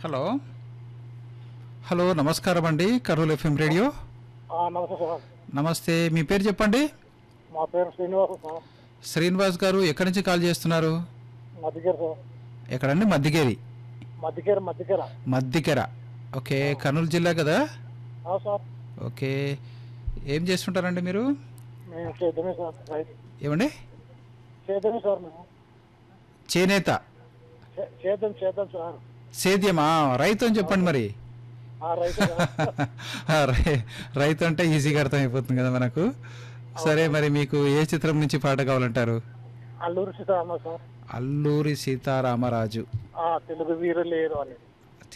Hello hello నమస్కారం అండి Kurnool FM radio ఆ, నమస్తే సార్ నమస్తే మీ పేరు చెప్పండి మా పేరు శ్రీనివాస్ సార్ శ్రీనివాస్ గారు ఎక్కడి నుంచి కాల్ చేస్తున్నారు మధ్యకేర సార్ ఎక్కడండి మద్దిగేరి మధ్యకేర మధ్యకేర మద్దికెర ఓకే కర్నూలు జిల్లా కదా ఆ, సార్ ఓకే ఏం చేస్తుంటారండి మీరు మేము చేద్దామే సార్ రైతు ఏమండి చేద్దామే సార్ మేము చేనేత చే- చేద్దాం చేద్దాం సార్ సేద్యమా రైతు అని చెప్పండి మరి ఆ రైతు సార్. ఆ, రై- రైతు అంటే ఈజీగా అర్థమైపోతుంది కదా మనకు సరే మరి మీకు ఏ చిత్రం నుంచి పాట కావాలంటారు అల్లూరు సీతారామ సార్ అల్లూరి సీతారామరాజు ఆ తెలుగు వీరు లేరు అని